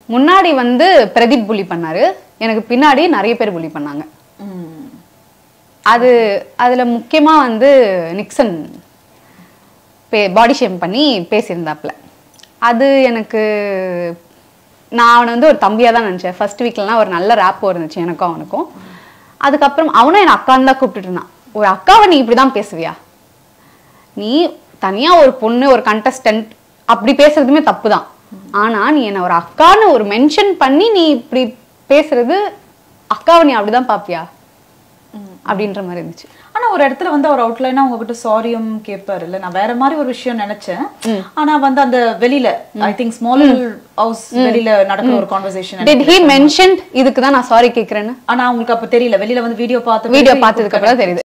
முன்னாடி வந்து பிரதீப் புலி பண்ணாரு எனக்கு பின்னாடி நிறைய பேர் புலி பண்ணாங்க அது அதுல முக்கியமா வந்து நிக்சன் பாடி ஷேம் பண்ணி பேசியிருந்தாப்புல அது எனக்கு நான் அவனை வந்து ஒரு தம்பியா தான் நினைச்சேன் ஃபர்ஸ்ட் வீக்லலாம் ஒரு நல்ல ரேப்போ இருந்துச்சு எனக்கும் அவனுக்கும் அதுக்கப்புறம் அவனும் என் அக்கான்னு தான் கூப்பிட்டுட்டு இருந்தான் ஒரு அக்காவை நீ இப்படிதான் பேசுவியா நீ தனியா ஒரு பொண்ணு ஒரு கண்டஸ்டன்ட் அப்படி பேசுறதுமே தப்பு தான் ஆனா நீ என்ன ஒரு அக்கான்னு ஒரு மென்ஷன் பண்ணி நீ இப்படி பேசுறது அக்காவை நீ அப்படிதான் பாப்பியா அப்படின்ற மாதிரி இருந்துச்சு ஆனா ஒரு இடத்துல வந்து அவர் அவுட்லைனா உங்ககிட்ட சாரியும் கேட்பாரு இல்ல நான் வேற மாதிரி ஒரு விஷயம் நினைச்சேன் ஆனா வந்து அந்த வெளியில ஐ திங்க் ஸ்மால் ஹவுஸ் வெளியில நடக்கிற ஒரு கான்வர்சேஷன் டிட் ஹி மென்ஷன் இதுக்கு தான் நான் சாரி கேக்குறேன்னு ஆனா உங்களுக்கு அப்ப தெரியல வெளியில வந்து வீடியோ பார்த்து வீடியோ பார்த்ததுக்கு அப்புறம் தான் தெரியுது